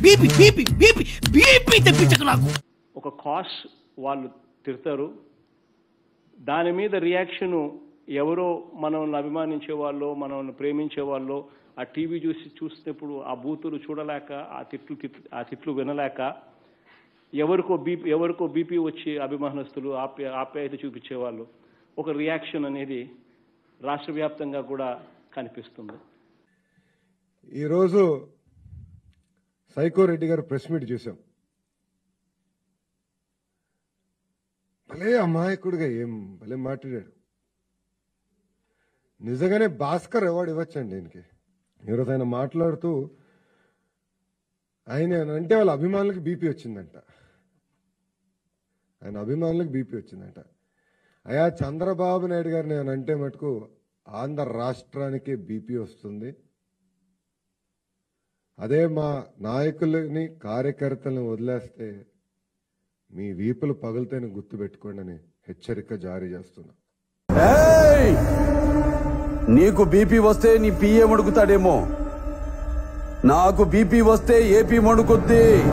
BP BP BP BP తెప్పించకు నాకు ఒక కాష్ వాళ్ళు తిడతారు దాని మీద రియాక్షను ఎవరో మనల్ని అభిమానించే వాళ్ళు మనల్ని ప్రేమించే వాళ్ళు ఆ టీవీ చూసి చూసినప్పుడు ఆ బూతులు చూడలేక ఆ తిట్లు తిట్లు ఆ తిట్లు వినలేక ఎవరికో బీపీ ఎవరికో బీపీ వచ్చి అభిమానస్తులు ఆప్య ఆప్యాయత చూపించేవాళ్ళు ఒక రియాక్షన్ అనేది రాష్ట్ర వ్యాప్తంగా కూడా కనిపిస్తుంది ఈరోజు సైకో రెడ్డి గారు ప్రెస్ మీట్ చూసాం భలే అమాయకుడిగా ఏం భలే మాట్లాడాడు నిజంగానే భాస్కర్ అవార్డు ఇవ్వచ్చండి ఈయనకి ఈరోజు ఆయన మాట్లాడుతూ ఆయన అంటే వాళ్ళ అభిమానులకి బీపీ వచ్చిందంట ఆయన అభిమానులకు బీపీ వచ్చిందంట అయా చంద్రబాబు నాయుడు గారు నేను అంటే మటుకు ఆంధ్ర రాష్ట్రానికి బీపీ వస్తుంది అదే మా నాయకులని కార్యకర్తలను వదిలేస్తే మీ వీపులు పగులుతేనే గుర్తు పెట్టుకోండి అని హెచ్చరిక జారీ చేస్తున్నా ఏయ్! నీకు బీపీ వస్తే నీ పిఏ మడుకుతాడేమో నాకు బీపీ వస్తే ఏపీ మడుకుద్ది